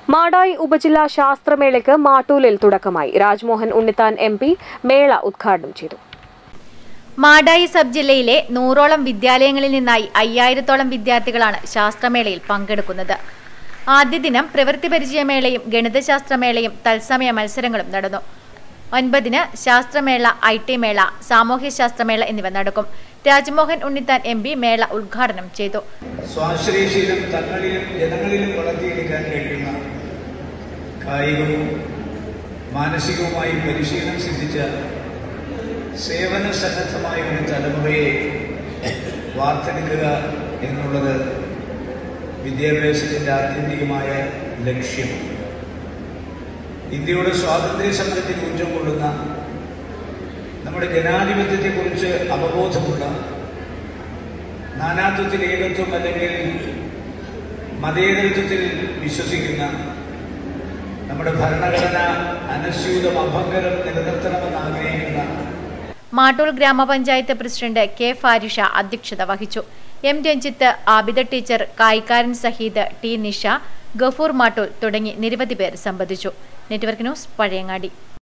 മാടായി ഉപജില്ലാ ശാസ്ത്രമേളയ്ക്ക് മാട്ടൂലിൽ തുടക്കമായി Rajmohan Unnithan M P മേള ഉദ്ഘാടനം ചെയ്തു മാടായി സബ് ജില്ലയിലെ നൂറോളം വിദ്യാലയങ്ങളിൽ നിന്നായി അയ്യായിരത്തോളം വിദ്യാർത്ഥികളാണ് ശാസ്ത്രമേളയിൽ പങ്കെടുക്കുന്നത് ആദ്യ ദിനം പ്രവൃത്തി പരിചയമേളയും ഗണിതശാസ്ത്രമേളയും തത്സമയ മത്സരങ്ങളും നടന്നു ഒൻപതിന് ശാസ്ത്രമേള ഐ ടി മേള സാമൂഹ്യശാസ്ത്രമേള എന്നിവ നടക്കും രാജ്മോഹൻ ഉണ്ണിത്താൻ എം പി മേള ഉദ്ഘാടനം ചെയ്തു സ്വാശ്രയശീലം തങ്ങളിലും ജനങ്ങളിലും വളർത്തിയെടുക്കാൻ കഴിയുന്ന കായികവും മാനസികവുമായി പരിശീലനം സിദ്ധിച്ച സേവന സന്നദ്ധമായ ഒരു തലമുറയെ വാർത്തെടുക്കുക എന്നുള്ളത് വിദ്യാഭ്യാസത്തിന്റെ ആത്യന്തികമായ ലക്ഷ്യം ഇന്ത്യയുടെ സ്വാതന്ത്ര്യ സമരത്തിൽ ഊർജം കൊള്ളുന്ന നമ്മുടെ ജനാധിപത്യത്തെക്കുറിച്ച് അവബോധമുള്ള നാനാത്വത്തിൽ ഏകത്വം അല്ലെങ്കിൽ മതേതരത്വത്തിൽ വിശ്വസിക്കുന്ന നമ്മുടെ ഭരണഘടന അനസ്യൂതം അഭംഗരം നിലനിർത്തണമെന്ന് ആഗ്രഹിക്കുന്ന മാട്ടൂൾ ഗ്രാമപഞ്ചായത്ത് പ്രസിഡന്റ് കെ ഫാരിഷ അധ്യക്ഷത വഹിച്ചു എം രഞ്ജിത്ത് ആബിദ ടീച്ചർ കായിക്കാരൻ സഹീദ് ടി നിഷ ഗഫൂർ മാട്ടൂൾ തുടങ്ങി നിരവധി പേർ സംബന്ധിച്ചു നെറ്റ്വർക്ക് ന്യൂസ് പഴയങ്ങാടി